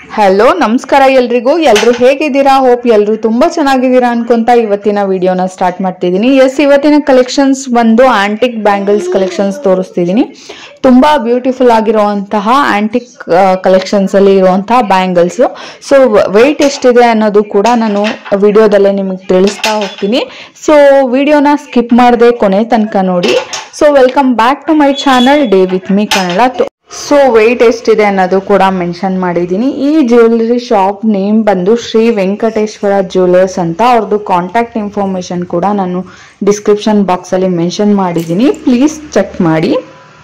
hello ನಮಸ್ಕಾರ ಎಲ್ರಿಗೂ ಎಲ್ಲರೂ ಹೇಗಿದ್ದೀರಾ ಹೋಪ್ ಎಲ್ಲರೂ ತುಂಬಾ ಚೆನ್ನಾಗಿದ್ದೀರಾ ಅನ್ಕೊಂತ ಇವತ್ತಿನ ವಿಡಿಯೋನ ಸ್ಟಾರ್ಟ್ ಮಾಡ್ತಿದ್ದೀನಿ ಎಸ್ ಇವತ್ತಿನ ಕಲೆಕ್ಷನ್ಸ್ ಬಂದು ಆಂಟಿಕ್ ಬ್ಯಾಂಗಲ್ಸ್ ಕಲೆಕ್ಷನ್ಸ್ ತೋರಿಸ್ತಿದ್ದೀನಿ ತುಂಬಾ ಬ್ಯೂಟಿಫುಲ್ ಆಗಿರುವಂತಹ ಆಂಟಿಕ್ ಕಲೆಕ್ಷನ್ಸ್ ಅಲ್ಲಿ ಇರುವಂತಹ ಬ್ಯಾಂಗಲ್ಸ್ ಸೊ ವೆಯ್ಟ್ ಎಷ್ಟಿದೆ ಅನ್ನೋದು ಕೂಡ ನಾನು ವಿಡಿಯೋದಲ್ಲೇ ನಿಮಗೆ ತಿಳಿಸ್ತಾ ಹೋಗ್ತೀನಿ ಸೊ ವಿಡಿಯೋನ ಸ್ಕಿಪ್ ಮಾಡದೆ ಕೊನೆ ತನಕ ನೋಡಿ so welcome back to my channel day with me Kannada so weight ಎಷ್ಟಿದೆ ಅನ್ನೋದು ಕೂಡ ಮೆನ್ಷನ್ ಮಾಡಿದ್ದೀನಿ ಈ ಜ್ಯುವೆಲರಿ ಶಾಪ್ ನೇಮ್ ಬಂದು ಶ್ರೀ ವೆಂಕಟೇಶ್ವರ ಜ್ಯುವೆಲರ್ಸ್ ಅಂತ ಅವ್ರದ್ದು ಕಾಂಟ್ಯಾಕ್ಟ್ ಇನ್ಫಾರ್ಮೇಶನ್ ಕೂಡ ನಾನು ಡಿಸ್ಕ್ರಿಪ್ಷನ್ ಬಾಕ್ಸಲ್ಲಿ ಮೆನ್ಷನ್ ಮಾಡಿದ್ದೀನಿ ಪ್ಲೀಸ್ ಚೆಕ್ ಮಾಡಿ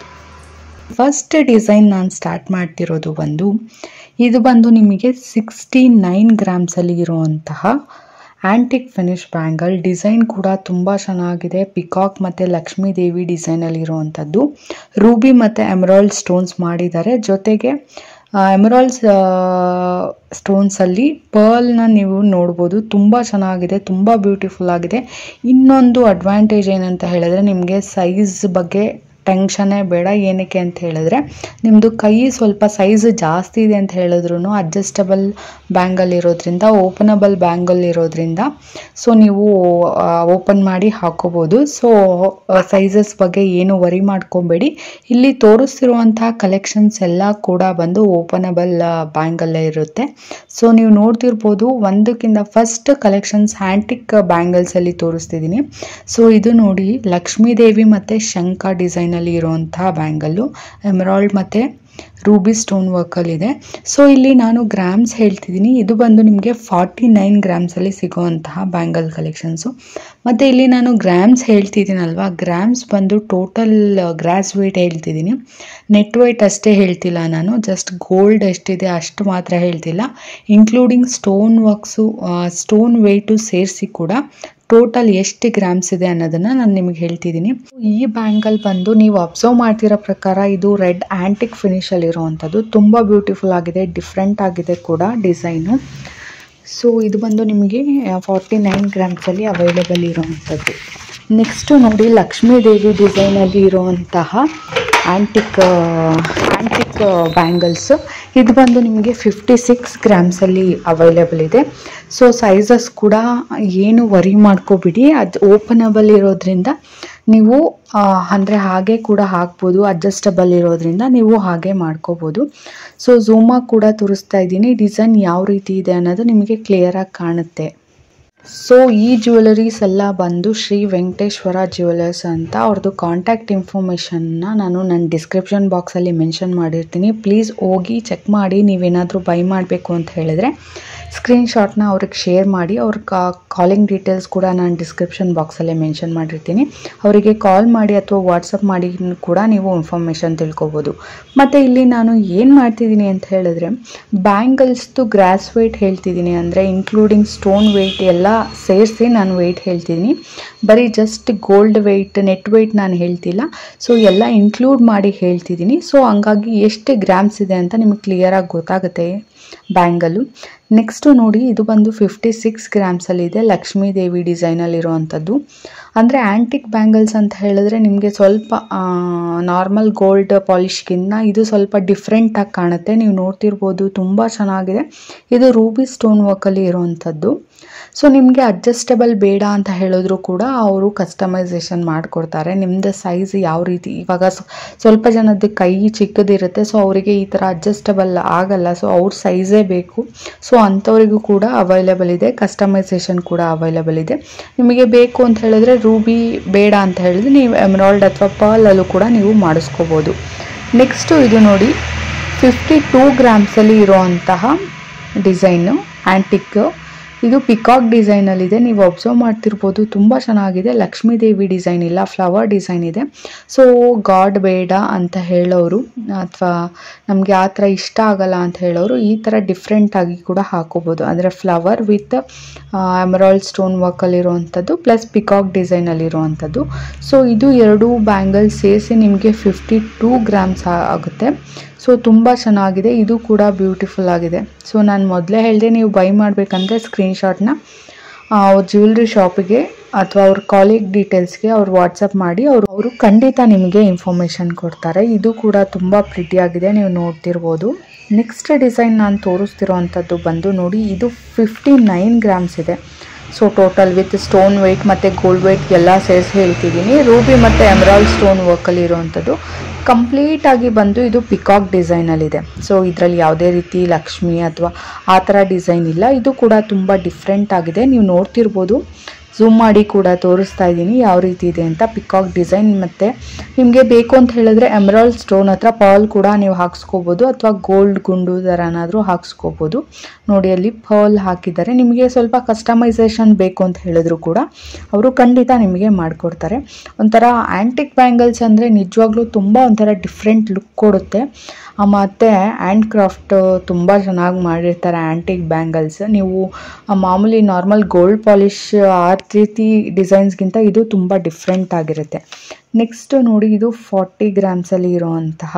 ಫಸ್ಟ್ ಡಿಸೈನ್ ನಾನು ಸ್ಟಾರ್ಟ್ ಮಾಡ್ತಿರೋದು ಬಂದು ಇದು ಬಂದು ನಿಮಗೆ ಸಿಕ್ಸ್ಟಿ ನೈನ್ ಗ್ರಾಮ್ಸಲ್ಲಿ ಇರುವಂತಹ ಆಂಟಿಕ್ ಫಿನಿಶ್ ಬ್ಯಾಂಗಲ್ ಡಿಸೈನ್ ಕೂಡ ತುಂಬ ಚೆನ್ನಾಗಿದೆ ಪಿಕಾಕ್ ಮತ್ತು ಲಕ್ಷ್ಮೀ ದೇವಿ ಡಿಸೈನಲ್ಲಿ ಇರುವಂಥದ್ದು ರೂಬಿ ಮತ್ತು ಎಮರಾಲ್ಡ್ ಸ್ಟೋನ್ಸ್ ಮಾಡಿದ್ದಾರೆ ಜೊತೆಗೆ ಎಮರಾಲ್ಡ್ಸ್ ಸ್ಟೋನ್ಸಲ್ಲಿ ಪರ್ಲ್ನ ನೀವು ನೋಡ್ಬೋದು ತುಂಬ ಚೆನ್ನಾಗಿದೆ ತುಂಬ ಬ್ಯೂಟಿಫುಲ್ ಆಗಿದೆ ಇನ್ನೊಂದು ಅಡ್ವಾಂಟೇಜ್ ಏನಂತ ಹೇಳಿದ್ರೆ ನಿಮಗೆ ಸೈಜ್ ಬಗ್ಗೆ ಟೆನ್ಷನ್ನೇ ಬೇಡ ಏನಕ್ಕೆ ಅಂತ ಹೇಳಿದ್ರೆ ನಿಮ್ಮದು ಕೈ ಸ್ವಲ್ಪ ಸೈಜ್ ಜಾಸ್ತಿ ಇದೆ ಅಂತ ಹೇಳಿದ್ರು ಅಡ್ಜಸ್ಟಬಲ್ ಬ್ಯಾಂಗಲ್ ಇರೋದ್ರಿಂದ ಓಪನಬಲ್ ಬ್ಯಾಂಗಲ್ ಇರೋದ್ರಿಂದ ಸೊ ನೀವು ಓಪನ್ ಮಾಡಿ ಹಾಕೋಬೋದು ಸೊ ಸೈಜಸ್ ಬಗ್ಗೆ ಏನು ವರಿ ಮಾಡ್ಕೊಬೇಡಿ ಇಲ್ಲಿ ತೋರಿಸ್ತಿರುವಂತಹ ಕಲೆಕ್ಷನ್ಸ್ ಎಲ್ಲ ಕೂಡ ಬಂದು ಓಪನಬಲ್ ಬ್ಯಾಂಗಲ್ಲೇ ಇರುತ್ತೆ ಸೊ ನೀವು ನೋಡ್ತಿರ್ಬೋದು ಒಂದಕ್ಕಿಂತ ಫಸ್ಟ್ ಕಲೆಕ್ಷನ್ಸ್ ಹ್ಯಾಂಟಿಕ್ ಬ್ಯಾಂಗಲ್ಸಲ್ಲಿ ತೋರಿಸ್ತಿದ್ದೀನಿ ಸೊ ಇದು ನೋಡಿ ಲಕ್ಷ್ಮೀ ದೇವಿ ಮತ್ತು ಶಂಕ ಡಿಸೈನಲ್ಲಿ ಇರುವಂತಹ ಬ್ಯಾಂಗಲ್ಲು ಎಮರಾಲ್ಡ್ ಮತ್ತು ರೂಬಿ ಸ್ಟೋನ್ ವರ್ಕಲ್ಲಿದೆ ಸೊ ಇಲ್ಲಿ ನಾನು ಗ್ರಾಮ್ಸ್ ಹೇಳ್ತಿದ್ದೀನಿ ಇದು ಬಂದು ನಿಮಗೆ ಫಾರ್ಟಿ ನೈನ್ ಗ್ರಾಮ್ಸಲ್ಲಿ ಸಿಗುವಂತಹ ಬ್ಯಾಂಗಲ್ ಕಲೆಕ್ಷನ್ಸು ಮತ್ತು ಇಲ್ಲಿ ನಾನು ಗ್ರಾಮ್ಸ್ ಹೇಳ್ತಿದ್ದೀನಲ್ವಾ ಗ್ರಾಮ್ಸ್ ಬಂದು ಟೋಟಲ್ ಗ್ರಾಸ್ ವೇಟ್ ಹೇಳ್ತಿದ್ದೀನಿ ನೆಟ್ ವೇಟ್ ಅಷ್ಟೇ ಹೇಳ್ತಿಲ್ಲ ನಾನು ಜಸ್ಟ್ ಗೋಲ್ಡ್ ಎಷ್ಟಿದೆ ಅಷ್ಟು ಮಾತ್ರ ಹೇಳ್ತಿಲ್ಲ including stone works stone weight ಸೇರಿಸಿ ಕೂಡ ಟೋಟಲ್ ಎಷ್ಟು ಗ್ರಾಮ್ಸ್ ಇದೆ ಅನ್ನೋದನ್ನ ನಾನು ನಿಮಗೆ ಹೇಳ್ತಿದ್ದೀನಿ ಈ ಬ್ಯಾಂಗಲ್ ಬಂದು ನೀವು ಅಬ್ಸರ್ವ್ ಮಾಡ್ತಿರೋ ಪ್ರಕಾರ ಇದು ರೆಡ್ ಆಂಟಿಕ್ ಫಿನಿಶಲ್ಲಿ ಇರುವಂಥದ್ದು ತುಂಬ ಬ್ಯೂಟಿಫುಲ್ ಆಗಿದೆ ಡಿಫ್ರೆಂಟ್ ಆಗಿದೆ ಕೂಡ ಡಿಸೈನು ಸೊ ಇದು ಬಂದು ನಿಮಗೆ ಫಾರ್ಟಿ ನೈನ್ ಗ್ರಾಮ್ಸಲ್ಲಿ ಅವೈಲೇಬಲ್ ಇರುವಂಥದ್ದು ನೆಕ್ಸ್ಟು ನೋಡಿ ಲಕ್ಷ್ಮೀ ದೇವಿ ಡಿಸೈನಲ್ಲಿ ಇರುವಂತಹ ಆಂಟಿಕ್ ಆಂಟಿಕ್ ಬ್ಯಾಂಗಲ್ಸ್ ಇದು ಬಂದು ನಿಮಗೆ ಫಿಫ್ಟಿ ಸಿಕ್ಸ್ ಗ್ರಾಮ್ಸಲ್ಲಿ ಅವೈಲೇಬಲ್ ಇದೆ ಸೊ ಸೈಜಸ್ ಕೂಡ ಏನು ವರಿ ಮಾಡ್ಕೋಬಿಡಿ ಅದು ಓಪನಬಲ್ ಇರೋದ್ರಿಂದ ನೀವು ಅಂದರೆ ಹಾಗೆ ಕೂಡ ಹಾಕ್ಬೋದು ಅಡ್ಜಸ್ಟಬಲ್ ಇರೋದ್ರಿಂದ ನೀವು ಹಾಗೆ ಮಾಡ್ಕೋಬೋದು ಸೊ ಝೂಮಾಗಿ ಕೂಡ ತೋರಿಸ್ತಾ ಇದ್ದೀನಿ ಡಿಸೈನ್ ಯಾವ ರೀತಿ ಇದೆ ಅನ್ನೋದು ನಿಮಗೆ ಕ್ಲಿಯರಾಗಿ ಕಾಣುತ್ತೆ ಸೊ ಈ ಜ್ಯುವೆಲರೀಸ್ ಎಲ್ಲ ಬಂದು ಶ್ರೀ ವೆಂಕಟೇಶ್ವರ ಜ್ಯುವೆಲರ್ಸ್ ಅಂತ ಅವ್ರದ್ದು ಕಾಂಟ್ಯಾಕ್ಟ್ ಇನ್ಫಾರ್ಮೇಷನ್ನ ನಾನು ನನ್ನ ಡಿಸ್ಕ್ರಿಪ್ಷನ್ ಬಾಕ್ಸಲ್ಲಿ ಮೆನ್ಷನ್ ಮಾಡಿರ್ತೀನಿ ಪ್ಲೀಸ್ ಹೋಗಿ ಚೆಕ್ ಮಾಡಿ ನೀವೇನಾದರೂ ಬೈ ಮಾಡಬೇಕು ಅಂತ ಹೇಳಿದ್ರೆ ಸ್ಕ್ರೀನ್ಶಾಟ್ನ ಅವ್ರಿಗೆ ಶೇರ್ ಮಾಡಿ ಅವ್ರ ಕಾಲಿಂಗ್ ಡೀಟೇಲ್ಸ್ ಕೂಡ ನಾನು ಡಿಸ್ಕ್ರಿಪ್ಷನ್ ಬಾಕ್ಸಲ್ಲೇ ಮೆನ್ಷನ್ ಮಾಡಿರ್ತೀನಿ ಅವರಿಗೆ ಕಾಲ್ ಮಾಡಿ ಅಥವಾ ವಾಟ್ಸಪ್ ಮಾಡಿ ಕೂಡ ನೀವು ಇನ್ಫಾರ್ಮೇಷನ್ ತಿಳ್ಕೊಬೋದು ಮತ್ತು ಇಲ್ಲಿ ನಾನು ಏನು ಮಾಡ್ತಿದ್ದೀನಿ ಅಂತ ಹೇಳಿದ್ರೆ ಬ್ಯಾಂಗಲ್ಸ್ದು ಗ್ರಾಸ್ ವೆಯ್ಟ್ ಹೇಳ್ತಿದ್ದೀನಿ ಅಂದರೆ ಇನ್ಕ್ಲೂಡಿಂಗ್ ಸ್ಟೋನ್ ವೆಯ್ಟ್ ಎಲ್ಲ ಸೇರಿಸಿ ನಾನು ವೆಯ್ಟ್ ಹೇಳ್ತಿದ್ದೀನಿ ಬರೀ just gold weight net weight ನಾನು ಹೇಳ್ತಿಲ್ಲ ಸೊ ಎಲ್ಲ ಇನ್ಕ್ಲೂಡ್ ಮಾಡಿ ಹೇಳ್ತಿದ್ದೀನಿ ಸೊ ಹಂಗಾಗಿ ಎಷ್ಟು ಗ್ರಾಮ್ಸ್ ಇದೆ ಅಂತ ನಿಮಗೆ ಕ್ಲಿಯರಾಗಿ ಗೊತ್ತಾಗುತ್ತೆ ಬ್ಯಾಂಗಲು ನೆಕ್ಸ್ಟು ನೋಡಿ ಇದು ಬಂದು ಫಿಫ್ಟಿ ಸಿಕ್ಸ್ ಗ್ರಾಮ್ಸಲ್ಲಿದೆ ಲಕ್ಷ್ಮೀ ದೇವಿ ಡಿಸೈನಲ್ಲಿರುವಂಥದ್ದು ಅಂದರೆ ಆ್ಯಂಟಿಕ್ ಬ್ಯಾಂಗಲ್ಸ್ ಅಂತ ಹೇಳಿದ್ರೆ ನಿಮಗೆ ಸ್ವಲ್ಪ ನಾರ್ಮಲ್ ಗೋಲ್ಡ್ ಪಾಲಿಷ್ಗಿನ್ನ ಇದು ಸ್ವಲ್ಪ ಡಿಫ್ರೆಂಟಾಗಿ ಕಾಣುತ್ತೆ ನೀವು ನೋಡ್ತಿರ್ಬೋದು ತುಂಬ ಚೆನ್ನಾಗಿದೆ ಇದು ರೂಬಿ ಸ್ಟೋನ್ ವರ್ಕಲ್ಲಿ ಇರುವಂಥದ್ದು ಸೊ ನಿಮಗೆ ಅಡ್ಜಸ್ಟಬಲ್ ಬೇಡ ಅಂತ ಹೇಳಿದ್ರು ಕೂಡ ಅವರು ಕಸ್ಟಮೈಸೇಷನ್ ಮಾಡಿಕೊಡ್ತಾರೆ ನಿಮ್ಮದು ಸೈಜ್ ಯಾವ ರೀತಿ ಇವಾಗ ಸ್ವಲ್ಪ ಜನದ ಕೈ ಚಿಕ್ಕದಿರುತ್ತೆ ಸೊ ಅವರಿಗೆ ಈ ಥರ ಅಡ್ಜಸ್ಟಬಲ್ ಆಗಲ್ಲ ಸೊ ಅವ್ರ ಸೈಜೇ ಬೇಕು ಸೊ ಅಂಥವರಿಗೂ ಕೂಡ ಅವೈಲೇಬಲ್ ಇದೆ ಕಸ್ಟಮೈಸೇಷನ್ ಕೂಡ ಅವೈಲೇಬಲ್ ಇದೆ ನಿಮಗೆ ಬೇಕು ಅಂತ ಹೇಳಿದ್ರೆ ರೂಬಿ ಬೇಡ ಅಂತ ಹೇಳಿದ್ರೆ ನೀವು ಎಮ್ರಾಲ್ಡ್ ಅಥವಾ ಪರ್ಲಲ್ಲೂ ಕೂಡ ನೀವು ಮಾಡಿಸ್ಕೋಬೋದು ನೆಕ್ಸ್ಟು ಇದು ನೋಡಿ ಫಿಫ್ಟಿ ಟೂ ಗ್ರಾಮ್ಸಲ್ಲಿ ಇರುವಂತಹ ಡಿಸೈನು ಆ್ಯಂಟಿಕ್ ಇದು ಪಿಕಾಕ್ ಡಿಸೈನಲ್ಲಿದೆ ನೀವು ಅಬ್ಸರ್ವ್ ಮಾಡ್ತಿರ್ಬೋದು ತುಂಬ ಚೆನ್ನಾಗಿದೆ ಲಕ್ಷ್ಮೀ ದೇವಿ ಡಿಸೈನ್ ಇಲ್ಲ ಫ್ಲವರ್ ಡಿಸೈನ್ ಇದೆ ಸೊ ಗಾಡ್ ಬೇಡ ಅಂತ ಹೇಳೋರು ಅಥವಾ ನಮಗೆ ಆ ಥರ ಇಷ್ಟ ಆಗಲ್ಲ ಅಂತ ಹೇಳೋರು ಈ ಥರ ಡಿಫ್ರೆಂಟಾಗಿ ಕೂಡ ಹಾಕೋಬೋದು ಅಂದರೆ ಫ್ಲವರ್ ವಿತ್ ಎಮರಾಲ್ಡ್ ಸ್ಟೋನ್ ವರ್ಕಲ್ಲಿರುವಂಥದ್ದು ಪ್ಲಸ್ ಪಿಕಾಕ್ ಡಿಸೈನಲ್ಲಿರುವಂಥದ್ದು ಸೊ ಇದು ಎರಡು ಬ್ಯಾಂಗಲ್ ಸೇರಿಸಿ ನಿಮಗೆ ಫಿಫ್ಟಿ ಟೂ ಗ್ರಾಮ್ಸ್ ಆಗುತ್ತೆ ಸೊ ತುಂಬ ಚೆನ್ನಾಗಿದೆ ಇದು ಕೂಡ ಬ್ಯೂಟಿಫುಲ್ ಆಗಿದೆ ಸೊ ನಾನು ಮೊದಲೇ ಹೇಳಿದೆ ನೀವು ಬೈ ಮಾಡಬೇಕಂದ್ರೆ ಸ್ಕ್ರೀನ್ಶಾಟ್ನ ಅವ್ರ ಜ್ಯುವೆಲ್ರಿ ಶಾಪಿಗೆ ಅಥವಾ ಅವ್ರ ಕಾಲಿಗ್ ಡೀಟೇಲ್ಸ್ಗೆ ಅವ್ರು ವಾಟ್ಸಪ್ ಮಾಡಿ ಅವರು ಅವರು ಖಂಡಿತ ನಿಮಗೆ ಇನ್ಫಾರ್ಮೇಷನ್ ಕೊಡ್ತಾರೆ ಇದು ಕೂಡ ತುಂಬ ಪ್ರಿಟಿಯಾಗಿದೆ ನೀವು ನೋಡ್ತಿರ್ಬೋದು ನೆಕ್ಸ್ಟ್ ಡಿಸೈನ್ ನಾನು ತೋರಿಸ್ತಿರೋ ಅಂಥದ್ದು ಬಂದು ನೋಡಿ ಇದು ಫಿಫ್ಟಿ ನೈನ್ ಗ್ರಾಮ್ಸ್ ಇದೆ so total with stone weight ಮತ್ತು ಗೋಲ್ಡ್ ವೆಯ್ಟ್ ಎಲ್ಲ ಸೇರಿಸಿ ಹೇಳ್ತಿದ್ದೀನಿ ರೂಬಿ ಮತ್ತು ಎಮರಾಲ್ಡ್ ಸ್ಟೋನ್ ವರ್ಕಲ್ಲಿ ಇರೋವಂಥದ್ದು ಕಂಪ್ಲೀಟಾಗಿ ಬಂದು ಇದು ಪಿಕಾಕ್ ಡಿಸೈನಲ್ಲಿದೆ ಸೊ ಇದರಲ್ಲಿ ಯಾವುದೇ ರೀತಿ ಲಕ್ಷ್ಮಿ ಅಥವಾ ಆ ಥರ ಡಿಸೈನ್ ಇಲ್ಲ ಇದು ಕೂಡ ತುಂಬ ಡಿಫ್ರೆಂಟ್ ಆಗಿದೆ ನೀವು ನೋಡ್ತಿರ್ಬೋದು ಝೂಮ್ ಮಾಡಿ ಕೂಡ ತೋರಿಸ್ತಾ ಇದ್ದೀನಿ ಯಾವ ರೀತಿ ಇದೆ ಅಂತ ಪಿಕಾಕ್ ಡಿಸೈನ್ ಮತ್ತು ನಿಮಗೆ ಬೇಕು ಅಂತ ಹೇಳಿದ್ರೆ ಎಮರಾಲ್ಡ್ ಸ್ಟೋನ್ ಹತ್ರ ಪರ್ಲ್ ಕೂಡ ನೀವು ಹಾಕ್ಸ್ಕೋಬೋದು ಅಥವಾ ಗೋಲ್ಡ್ ಗುಂಡು ಥರನಾದರೂ ಹಾಕ್ಸ್ಕೋಬೋದು ನೋಡಿ ಅಲ್ಲಿ ಪರ್ಲ್ ಹಾಕಿದ್ದಾರೆ ನಿಮಗೆ ಸ್ವಲ್ಪ ಕಸ್ಟಮೈಸೇಷನ್ ಬೇಕು ಅಂತ ಹೇಳಿದ್ರು ಕೂಡ ಅವರು ಖಂಡಿತ ನಿಮಗೆ ಮಾಡಿಕೊಡ್ತಾರೆ ಒಂಥರ ಆ್ಯಂಟಿಕ್ ಬ್ಯಾಂಗಲ್ಸ್ ಅಂದರೆ ನಿಜವಾಗ್ಲೂ ತುಂಬ ಒಂಥರ ಡಿಫ್ರೆಂಟ್ ಲುಕ್ ಕೊಡುತ್ತೆ ಆ, ಮತ್ತೆ ಹ್ಯಾಂಡ್ ಕ್ರಾಫ್ಟ್ ತುಂಬ ಚೆನ್ನಾಗಿ ಮಾಡಿರ್ತಾರೆ ಆ್ಯಂಟಿಕ್ ಬ್ಯಾಂಗಲ್ಸ್ ನೀವು ಆ, ಮಾಮೂಲಿ ನಾರ್ಮಲ್ ಗೋಲ್ಡ್ ಪಾಲಿಶ್ ಆ ರೀತಿ ಡಿಸೈನ್ಸ್ಗಿಂತ ಇದು ತುಂಬ ಡಿಫ್ರೆಂಟ್ ಆಗಿರುತ್ತೆ ನೆಕ್ಸ್ಟ್ ನೋಡಿ ಇದು ಫಾರ್ಟಿ ಗ್ರಾಮ್ಸಲ್ಲಿ ಇರುವಂತಹ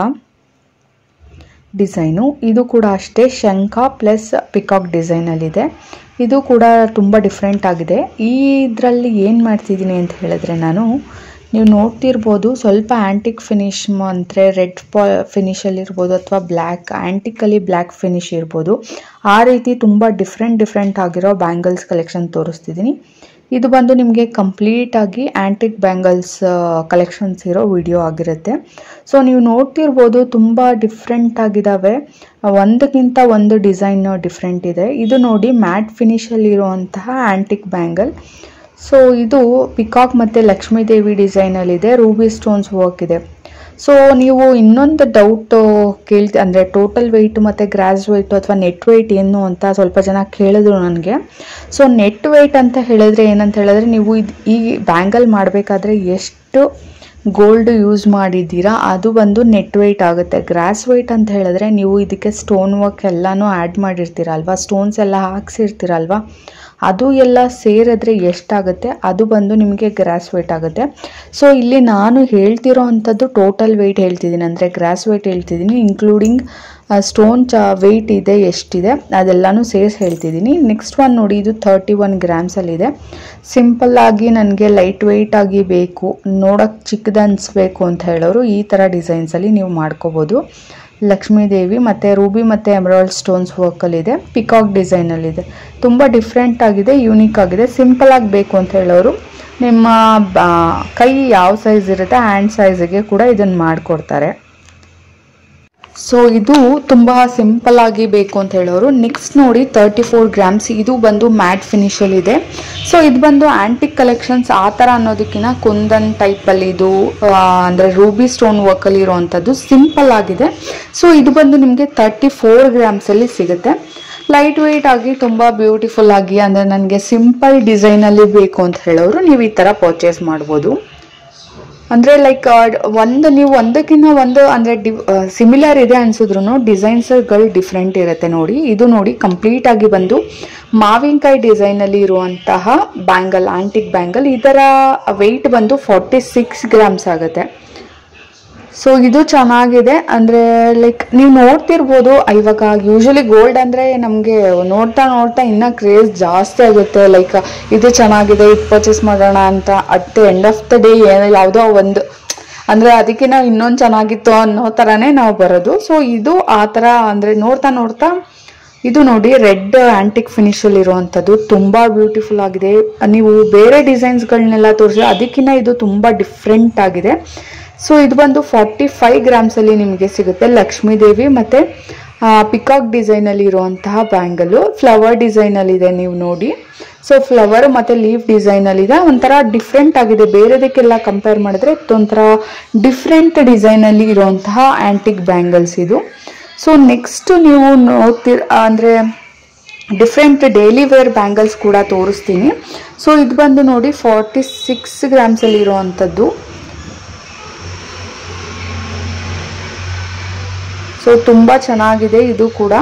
ಡಿಸೈನು ಇದು ಕೂಡ ಅಷ್ಟೇ ಶಂಖ ಪ್ಲಸ್ ಪಿಕಾಕ್ ಡಿಸೈನಲ್ಲಿದೆ ಇದು ಕೂಡ ತುಂಬ ಡಿಫ್ರೆಂಟ್ ಆಗಿದೆ ಈ ಇದರಲ್ಲಿ ಏನು ಮಾಡ್ತಿದ್ದೀನಿ ಅಂತ ಹೇಳಿದ್ರೆ ನಾನು ನೀವು ನೋಡ್ತಿರ್ಬೋದು ಸ್ವಲ್ಪ ಆ್ಯಂಟಿಕ್ ಫಿನಿಶ್ ಅಂದರೆ ರೆಡ್ ಪಾ ಫಿನಿಷಲ್ಲಿ ಇರ್ಬೋದು ಅಥವಾ ಬ್ಲ್ಯಾಕ್ ಆ್ಯಂಟಿಕಲ್ಲಿ ಬ್ಲ್ಯಾಕ್ ಫಿನಿಶ್ ಇರ್ಬೋದು ಆ ರೀತಿ ತುಂಬ ಡಿಫ್ರೆಂಟ್ ಡಿಫ್ರೆಂಟ್ ಆಗಿರೋ ಬ್ಯಾಂಗಲ್ಸ್ ಕಲೆಕ್ಷನ್ ತೋರಿಸ್ತಿದ್ದೀನಿ ಇದು ಬಂದು ನಿಮಗೆ ಕಂಪ್ಲೀಟಾಗಿ ಆ್ಯಂಟಿಕ್ ಬ್ಯಾಂಗಲ್ಸ್ ಕಲೆಕ್ಷನ್ಸ್ ಇರೋ ವಿಡಿಯೋ ಆಗಿರುತ್ತೆ ಸೊ ನೀವು ನೋಡ್ತಿರ್ಬೋದು ತುಂಬ ಡಿಫ್ರೆಂಟ್ ಆಗಿದ್ದಾವೆ ಒಂದಕ್ಕಿಂತ ಒಂದು ಡಿಸೈನ್ ಡಿಫ್ರೆಂಟ್ ಇದೆ ಇದು ನೋಡಿ ಮ್ಯಾಟ್ ಫಿನಿಷಲ್ಲಿ ಇರುವಂತಹ ಆ್ಯಂಟಿಕ್ ಬ್ಯಾಂಗಲ್ ಸೊ ಇದು ಪಿಕಾಕ್ ಮತ್ತು ಲಕ್ಷ್ಮೀದೇವಿ ಡಿಸೈನಲ್ಲಿದೆ ರೂಬಿ ಸ್ಟೋನ್ಸ್ ವರ್ಕ್ ಇದೆ ಸೊ ನೀವು ಇನ್ನೊಂದು ಡೌಟ್ ಕೇಳ್ತಿ ಅಂದರೆ ಟೋಟಲ್ ವೆಯ್ಟ್ ಮತ್ತು ಗ್ರಾಸ್ ವೆಯ್ಟ್ ಅಥವಾ ನೆಟ್ ವೆಯ್ಟ್ ಏನು ಅಂತ ಸ್ವಲ್ಪ ಜನ ಕೇಳಿದ್ರು ನನಗೆ ಸೊ ನೆಟ್ ವೆಯ್ಟ್ ಅಂತ ಹೇಳಿದ್ರೆ ಏನಂತ ಹೇಳಿದ್ರೆ ನೀವು ಇದು ಈ ಬ್ಯಾಂಗಲ್ ಮಾಡಬೇಕಾದ್ರೆ ಎಷ್ಟು ಗೋಲ್ಡ್ ಯೂಸ್ ಮಾಡಿದ್ದೀರಾ ಅದು ಬಂದು ನೆಟ್ ವೆಯ್ಟ್ ಆಗುತ್ತೆ ಗ್ರಾಸ್ ವೆಯ್ಟ್ ಅಂತ ಹೇಳಿದ್ರೆ ನೀವು ಇದಕ್ಕೆ ಸ್ಟೋನ್ ವರ್ಕ್ ಎಲ್ಲನೂ ಆ್ಯಡ್ ಮಾಡಿರ್ತೀರಲ್ವಾ ಸ್ಟೋನ್ಸ್ ಎಲ್ಲ ಹಾಕ್ಸಿರ್ತೀರಲ್ವಾ ಅದು ಎಲ್ಲ ಸೇರಿದ್ರೆ ಎಷ್ಟಾಗುತ್ತೆ ಅದು ಬಂದು ನಿಮಗೆ ಗ್ರಾಸ್ ವೆಯ್ಟ್ ಆಗುತ್ತೆ ಸೊ ಇಲ್ಲಿ ನಾನು ಹೇಳ್ತಿರೋ ಅಂಥದ್ದು ಟೋಟಲ್ ವೆಯ್ಟ್ ಹೇಳ್ತಿದ್ದೀನಿ ಅಂದರೆ ಗ್ರಾಸ್ ವೆಯ್ಟ್ ಹೇಳ್ತಿದ್ದೀನಿ ಇನ್ಕ್ಲೂಡಿಂಗ್ ಸ್ಟೋನ್ ಚ ವೆಯ್ಟ್ ಇದೆ ಎಷ್ಟಿದೆ ಅದೆಲ್ಲನೂ ಸೇರಿಸಿ ಹೇಳ್ತಿದ್ದೀನಿ ನೆಕ್ಸ್ಟ್ ಒನ್ ನೋಡಿ ಇದು ತರ್ಟಿ ಒನ್ ಗ್ರಾಮ್ಸಲ್ಲಿದೆ ಸಿಂಪಲ್ ಆಗಿ ನನಗೆ ಲೈಟ್ ವೆಯ್ಟ್ ಆಗಿ ಬೇಕು ನೋಡೋಕ್ಕೆ ಚಿಕ್ಕದು ಅನಿಸ್ಬೇಕು ಅಂತ ಹೇಳೋರು ಈ ಥರ ಡಿಸೈನ್ಸಲ್ಲಿ ನೀವು ಮಾಡ್ಕೋಬೋದು ಲಕ್ಷ್ಮೀದೇವಿ ಮತ್ತು ರೂಬಿ ಮತ್ತು ಎಮರಾಲ್ಡ್ ಸ್ಟೋನ್ಸ್ ವರ್ಕಲ್ಲಿದೆ ಪಿಕಾಕ್ ಡಿಸೈನಲ್ಲಿದೆ ತುಂಬ ಡಿಫ್ರೆಂಟ್ ಆಗಿದೆ ಯೂನಿಕ್ ಆಗಿದೆ ಸಿಂಪಲ್ ಆಗಿ ಬೇಕು ಅಂತ ಹೇಳೋರು ನಿಮ್ಮ ಬಾ- ಕೈ ಯಾವ ಸೈಜ್ ಇರುತ್ತೆ ಹ್ಯಾಂಡ್ ಸೈಜಿಗೆ ಕೂಡ ಇದನ್ನು ಮಾಡಿಕೊಡ್ತಾರೆ ಸೊ ಇದು ತುಂಬ ಸಿಂಪಲ್ ಆಗಿ ಬೇಕು ಅಂತ ಹೇಳೋರು ನೆಕ್ಸ್ಟ್ ನೋಡಿ ತರ್ಟಿ ಫೋರ್ ಗ್ರಾಮ್ಸ್ ಇದು ಬಂದು ಮ್ಯಾಟ್ ಫಿನಿಷಲ್ಲಿದೆ ಸೊ ಇದು ಬಂದು ಆ್ಯಂಟಿಕ್ ಕಲೆಕ್ಷನ್ಸ್ ಆ ಥರ ಅನ್ನೋದಕ್ಕಿಂತ ಕುಂದನ್ ಟೈಪಲ್ಲಿ ಇದು ಆ, ಅಂದರೆ ರೂಬಿ ಸ್ಟೋನ್ ವರ್ಕಲ್ಲಿ ಇರುವಂಥದ್ದು ಸಿಂಪಲ್ ಆಗಿದೆ ಸೊ ಇದು ಬಂದು ನಿಮಗೆ ತರ್ಟಿ ಫೋರ್ ಗ್ರಾಮ್ಸಲ್ಲಿ ಸಿಗುತ್ತೆ ಲೈಟ್ ವೆಯ್ಟ್ ಆಗಿ ತುಂಬ ಬ್ಯೂಟಿಫುಲ್ ಆಗಿ ಅಂದರೆ ನನಗೆ ಸಿಂಪಲ್ ಡಿಸೈನಲ್ಲಿ ಬೇಕು ಅಂತ ಹೇಳೋರು ನೀವು ಈ ಥರ ಪರ್ಚೇಸ್ ಮಾಡ್ಬೋದು ಅಂದರೆ ಲೈಕ್ ಒಂದು ನೀವು ಒಂದಕ್ಕಿಂತ ಒಂದು ಅಂದರೆ ಡಿ ಸಿಮಿಲರ್ ಇದೆ ಅನ್ಸಿದ್ರು ಡಿಸೈನ್ಸ್ಗಳು ಡಿಫ್ರೆಂಟ್ ಇರುತ್ತೆ ನೋಡಿ ಇದು ನೋಡಿ ಕಂಪ್ಲೀಟ್ ಆಗಿ ಬಂದು ಮಾವಿನಕಾಯಿ ಡಿಸೈನಲ್ಲಿ ಇರುವಂತಹ ಬ್ಯಾಂಗಲ್ ಆಂಟಿಕ್ ಬ್ಯಾಂಗಲ್ ಇದರ ವೆಯ್ಟ್ ಬಂದು ಫಾರ್ಟಿ ಸಿಕ್ಸ್ ಗ್ರಾಮ್ಸ್ ಆಗುತ್ತೆ ಸೊ ಇದು ಚೆನ್ನಾಗಿದೆ ಅಂದರೆ ಲೈಕ್ ನೀವು ನೋಡ್ತಿರ್ಬೋದು ಇವಾಗ ಯೂಶಲಿ ಗೋಲ್ಡ್ ಅಂದರೆ ನಮಗೆ ನೋಡ್ತಾ ನೋಡ್ತಾ ಇನ್ನೂ ಕ್ರೇಜ್ ಜಾಸ್ತಿ ಆಗುತ್ತೆ ಲೈಕ್ ಇದು ಚೆನ್ನಾಗಿದೆ ಇದು ಪರ್ಚೇಸ್ ಮಾಡೋಣ ಅಂತ at the end of the day ಏನೋ ಯಾವುದೋ ಒಂದು ಅಂದರೆ ಅದಕ್ಕೆ ನಾವು ಇನ್ನೊಂದು ಚೆನ್ನಾಗಿತ್ತು ಅನ್ನೋ ಥರನೇ ನಾವು ಬರೋದು ಸೊ ಇದು ಆ ಥರ ಅಂದರೆ ನೋಡ್ತಾ ನೋಡ್ತಾ ಇದು ನೋಡಿ ರೆಡ್ ಆಂಟಿಕ್ ಫಿನಿಶಲ್ಲಿ ಇರುವಂಥದ್ದು ತುಂಬ ಬ್ಯೂಟಿಫುಲ್ ಆಗಿದೆ ನೀವು ಬೇರೆ ಡಿಸೈನ್ಸ್ಗಳನ್ನೆಲ್ಲ ತೋರಿಸಿದ್ರೆ ಅದಕ್ಕಿಂತ ಇದು ತುಂಬ ಡಿಫ್ರೆಂಟ್ ಆಗಿದೆ ಸೊ ಇದು ಬಂದು ಫಾರ್ಟಿ ಫೈವ್ ಗ್ರಾಮ್ಸಲ್ಲಿ ನಿಮಗೆ ಸಿಗುತ್ತೆ ಲಕ್ಷ್ಮೀ ದೇವಿ ಮತ್ತು ಪಿಕಾಕ್ ಡಿಸೈನಲ್ಲಿ ಇರುವಂತಹ ಬ್ಯಾಂಗಲು ಫ್ಲವರ್ ಡಿಸೈನಲ್ಲಿದೆ ನೀವು ನೋಡಿ ಸೊ ಫ್ಲವರ್ ಮತ್ತು ಲೀಫ್ ಡಿಸೈನಲ್ಲಿದೆ ಒಂಥರ ಡಿಫ್ರೆಂಟ್ ಆಗಿದೆ ಬೇರೆದಕ್ಕೆಲ್ಲ ಕಂಪೇರ್ ಮಾಡಿದ್ರೆ ಒಂಥರ ಡಿಫ್ರೆಂಟ್ ಡಿಸೈನಲ್ಲಿ ಇರುವಂತಹ ಆ್ಯಂಟಿಕ್ ಬ್ಯಾಂಗಲ್ಸ್ ಇದು ಸೊ ನೆಕ್ಸ್ಟ್ ನೀವು ನೋಡ್ತಿರ್ ಅಂದರೆ ಡಿಫ್ರೆಂಟ್ ಡೈಲಿ ವೇರ್ ಬ್ಯಾಂಗಲ್ಸ್ ಕೂಡ ತೋರಿಸ್ತೀನಿ ಸೊ ಇದು ಬಂದು ನೋಡಿ ಫಾರ್ಟಿ ಸಿಕ್ಸ್ ಗ್ರಾಮ್ಸಲ್ಲಿ ಇರುವಂಥದ್ದು ಸೊ ತುಂಬ ಚೆನ್ನಾಗಿದೆ ಇದು ಕೂಡ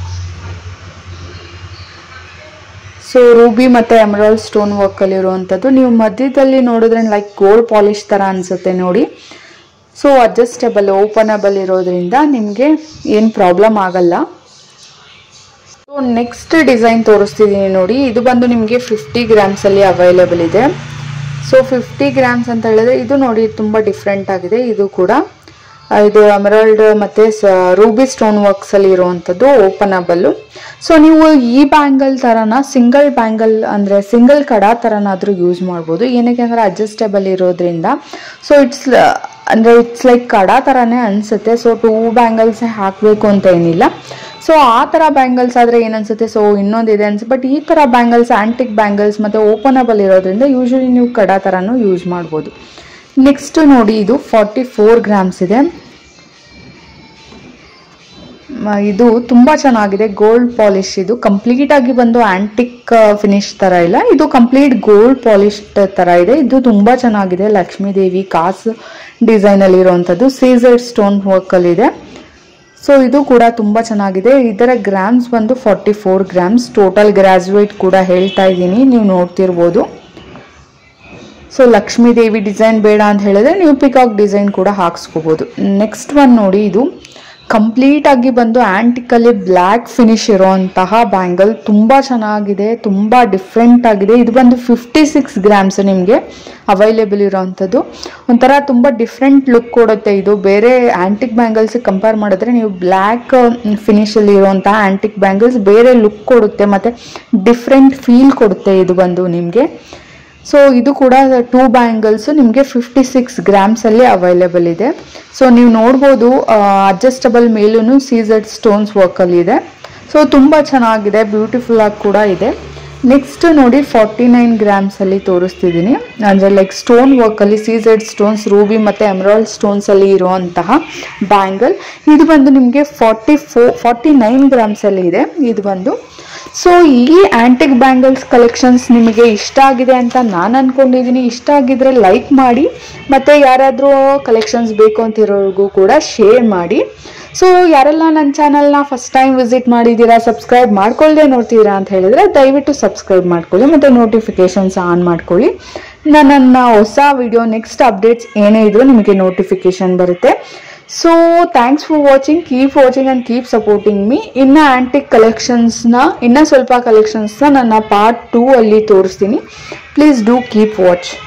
ಸೊ ರೂಬಿ ಮತ್ತು ಎಮರಾಲ್ಡ್ ಸ್ಟೋನ್ ವರ್ಕಲ್ಲಿ ಇರುವಂಥದ್ದು ನೀವು ಮಧ್ಯದಲ್ಲಿ ನೋಡಿದ್ರೆ ಲೈಕ್ ಗೋಲ್ಡ್ ಪಾಲಿಶ್ ಥರ ಅನಿಸುತ್ತೆ ನೋಡಿ ಸೊ ಅಡ್ಜಸ್ಟಬಲ್ ಓಪನಬಲ್ ಇರೋದ್ರಿಂದ ನಿಮಗೆ ಏನು ಪ್ರಾಬ್ಲಮ್ ಆಗಲ್ಲ ಸೊ ನೆಕ್ಸ್ಟ್ ಡಿಸೈನ್ ತೋರಿಸ್ತಿದ್ದೀನಿ ನೋಡಿ ಇದು ಬಂದು ನಿಮಗೆ ಫಿಫ್ಟಿ ಗ್ರಾಮ್ಸಲ್ಲಿ ಅವೈಲೇಬಲ್ ಇದೆ ಸೊ ಫಿಫ್ಟಿ ಗ್ರಾಮ್ಸ್ ಅಂತ ಹೇಳಿದ್ರೆ ಇದು ನೋಡಿ ತುಂಬ ಡಿಫ್ರೆಂಟ್ ಆಗಿದೆ ಇದು ಕೂಡ ಆ, ಇದು ಅಮರಾಲ್ಡ್ ಮತ್ತು ರೂಬಿ ಸ್ಟೋನ್ ವರ್ಕ್ಸಲ್ಲಿ ಇರುವಂಥದ್ದು ಓಪನಬಲ್ ಸೊ ನೀವು ಈ ಬ್ಯಾಂಗಲ್ ಥರನ ಸಿಂಗಲ್ ಬ್ಯಾಂಗಲ್ ಅಂದರೆ ಸಿಂಗಲ್ ಕಡ ಥರನಾದರೂ ಯೂಸ್ ಮಾಡ್ಬೋದು ಏನಕ್ಕೆ ಅಂದರೆ ಅಡ್ಜಸ್ಟೇಬಲ್ ಇರೋದ್ರಿಂದ ಸೊ ಇಟ್ಸ್ ಅಂದರೆ ಇಟ್ಸ್ ಲೈಕ್ ಕಡ ಥರನೇ ಅನಿಸುತ್ತೆ ಸೊ ಟೂ ಬ್ಯಾಂಗಲ್ಸ್ ಹಾಕಬೇಕು ಅಂತ ಏನಿಲ್ಲ ಸೊ ಆ ಥರ ಬ್ಯಾಂಗಲ್ಸ್ ಆದರೆ ಏನನ್ಸುತ್ತೆ ಸೊ ಇನ್ನೊಂದಿದೆ ಅನ್ಸುತ್ತೆ ಬಟ್ ಈ ಥರ ಬ್ಯಾಂಗಲ್ಸ್ ಆಂಟಿಕ್ ಬ್ಯಾಂಗಲ್ಸ್ ಮತ್ತು ಓಪನಬಲ್ ಇರೋದ್ರಿಂದ ಯೂಶ್ವಲಿ ನೀವು ಕಡ ಥರನೂ ಯೂಸ್ ಮಾಡ್ಬೋದು ನೆಕ್ಸ್ಟ್ ನೋಡಿ ಇದು ಫಾರ್ಟಿ ಫೋರ್ ಗ್ರಾಮ್ಸ್ ಇದೆ ಮ- ಇದು ತುಂಬ ಚೆನ್ನಾಗಿದೆ ಗೋಲ್ಡ್ ಪಾಲಿಶ್ ಇದು ಕಂಪ್ಲೀಟ್ ಆಗಿ ಬಂದು ಆಂಟಿಕ್ ಫಿನಿಶ್ ತರ ಇಲ್ಲ ಇದು ಕಂಪ್ಲೀಟ್ ಗೋಲ್ಡ್ ಪಾಲಿಶ್ ತರ ಇದೆ ಇದು ತುಂಬಾ ಚೆನ್ನಾಗಿದೆ ಲಕ್ಷ್ಮೀ ದೇವಿ ಕಾಸು ಡಿಸೈನ್ ಅಲ್ಲಿ ಇರುವಂತದ್ದು ಸೀಸರ್ ಸ್ಟೋನ್ ವರ್ಕ್ ಅಲ್ಲಿ ಇದೆ ಸೊ ಇದು ಕೂಡ ತುಂಬಾ ಚೆನ್ನಾಗಿದೆ ಇದರ ಗ್ರಾಮ್ಸ್ ಬಂದು forty four grams total graduate ಕೂಡ ಹೇಳ್ತಾ ಇದ್ದೀನಿ ನೀವು ನೋಡ್ತಿರ್ಬೋದು ಸೊ ಲಕ್ಷ್ಮೀ ದೇವಿ ಡಿಸೈನ್ ಬೇಡ ಅಂತ ಹೇಳಿದ್ರೆ ನೀವು ಪಿಕಾಕ್ ಡಿಸೈನ್ ಕೂಡ ಹಾಕ್ಸ್ಕೋಬಹುದು ನೆಕ್ಸ್ಟ್ ಒನ್ ನೋಡಿ ಇದು ಕಂಪ್ಲೀಟ್ ಆಗಿ ಬಂದು ಆಂಟಿಕಲ್ಲಿ ಬ್ಲ್ಯಾಕ್ ಫಿನಿಶ್ ಇರುವಂತಹ ಬ್ಯಾಂಗಲ್ ತುಂಬಾ ಚೆನ್ನಾಗಿದೆ ತುಂಬಾ ಡಿಫ್ರೆಂಟ್ ಆಗಿದೆ ಇದು ಬಂದು ಫಿಫ್ಟಿ ಸಿಕ್ಸ್ ಗ್ರಾಮ್ಸ್ ನಿಮಗೆ ಅವೈಲೇಬಲ್ ಇರೋವಂಥದ್ದು ಒಂಥರ ತುಂಬ ಡಿಫ್ರೆಂಟ್ ಲುಕ್ ಕೊಡುತ್ತೆ ಇದು ಬೇರೆ ಆಂಟಿಕ್ ಬ್ಯಾಂಗಲ್ಸ್ ಕಂಪೇರ್ ಮಾಡಿದ್ರೆ ನೀವು ಬ್ಲ್ಯಾಕ್ ಫಿನಿಶಲ್ಲಿ ಇರುವಂತಹ ಆಂಟಿಕ್ ಬ್ಯಾಂಗಲ್ಸ್ ಬೇರೆ ಲುಕ್ ಕೊಡುತ್ತೆ ಮತ್ತೆ ಡಿಫ್ರೆಂಟ್ ಫೀಲ್ ಕೊಡುತ್ತೆ ಇದು ಬಂದು ನಿಮಗೆ ಸೊ ಇದು ಕೂಡ ಟೂ ಬ್ಯಾಂಗಲ್ಸ್ ನಿಮಗೆ ಫಿಫ್ಟಿ ಸಿಕ್ಸ್ ಗ್ರಾಮ್ಸಲ್ಲಿ ಅವೈಲೇಬಲ್ ಇದೆ ಸೊ ನೀವು ನೋಡ್ಬೋದು ಅಡ್ಜಸ್ಟಬಲ್ ಮೇಲೂ ಸೀಸೆಡ್ ಸ್ಟೋನ್ಸ್ ವರ್ಕಲ್ಲಿ ಇದೆ ಸೊ ತುಂಬ ಚೆನ್ನಾಗಿದೆ ಬ್ಯೂಟಿಫುಲ್ ಆಗಿ ಕೂಡ ಇದೆ ನೆಕ್ಸ್ಟ್ ನೋಡಿ ಫಾರ್ಟಿ ನೈನ್ ಗ್ರಾಮ್ಸಲ್ಲಿ ತೋರಿಸ್ತಿದ್ದೀನಿ ಅಂದರೆ ಲೈಕ್ ಸ್ಟೋನ್ ವರ್ಕಲ್ಲಿ ಸೀಸೆಡ್ ಸ್ಟೋನ್ಸ್ ರೂಬಿ ಮತ್ತು ಎಮರಾಲ್ಡ್ ಸ್ಟೋನ್ಸಲ್ಲಿ ಇರುವಂತಹ ಬ್ಯಾಂಗಲ್ ಇದು ಬಂದು ನಿಮಗೆ ಫಾರ್ಟಿ ಫೋ ಫಾರ್ಟಿ ನೈನ್ ಗ್ರಾಮ್ಸಲ್ಲಿ ಇದೆ ಇದು ಬಂದು ಸೊ ಈ ಆಂಟಿಕ್ ಬ್ಯಾಂಗಲ್ಸ್ ಕಲೆಕ್ಷನ್ಸ್ ನಿಮಗೆ ಇಷ್ಟ ಆಗಿದೆ ಅಂತ ನಾನು ಅನ್ಕೊಂಡಿದ್ದೀನಿ ಇಷ್ಟ ಆಗಿದ್ರೆ ಲೈಕ್ ಮಾಡಿ ಮತ್ತೆ ಯಾರಾದರೂ ಕಲೆಕ್ಷನ್ಸ್ ಬೇಕು ಅಂತಿರೋರ್ಗೂ ಕೂಡ ಶೇರ್ ಮಾಡಿ ಸೊ ಯಾರೆಲ್ಲ ನನ್ನ ಚಾನಲ್ನ ಫಸ್ಟ್ ಟೈಮ್ ವಿಸಿಟ್ ಮಾಡಿದ್ದೀರಾ ಸಬ್ಸ್ಕ್ರೈಬ್ ಮಾಡ್ಕೊಳ್ಳದೆ ನೋಡ್ತೀರಾ ಅಂತ ಹೇಳಿದ್ರೆ ದಯವಿಟ್ಟು ಸಬ್ಸ್ಕ್ರೈಬ್ ಮಾಡ್ಕೊಳ್ಳಿ ಮತ್ತು ನೋಟಿಫಿಕೇಶನ್ಸ್ ಆನ್ ಮಾಡ್ಕೊಳ್ಳಿ ನನ್ನ ಹೊಸ ವಿಡಿಯೋ ನೆಕ್ಸ್ಟ್ ಅಪ್ಡೇಟ್ಸ್ ಏನೇ ಇದ್ರೂ ನಿಮಗೆ ನೋಟಿಫಿಕೇಶನ್ ಬರುತ್ತೆ so thanks for watching keep watching and keep supporting me ಇನ್ನು ಆಂಟಿಕ್ ಕಲೆಕ್ಷನ್ಸ್ನ ಇನ್ನೂ ಸ್ವಲ್ಪ ಕಲೆಕ್ಷನ್ಸ್ನ ನನ್ನ ಪಾರ್ಟ್ ಟೂ ಅಲ್ಲಿ ತೋರಿಸ್ತೀನಿ ಪ್ಲೀಸ್ ಡೂ ಕೀಪ್ ವಾಚ್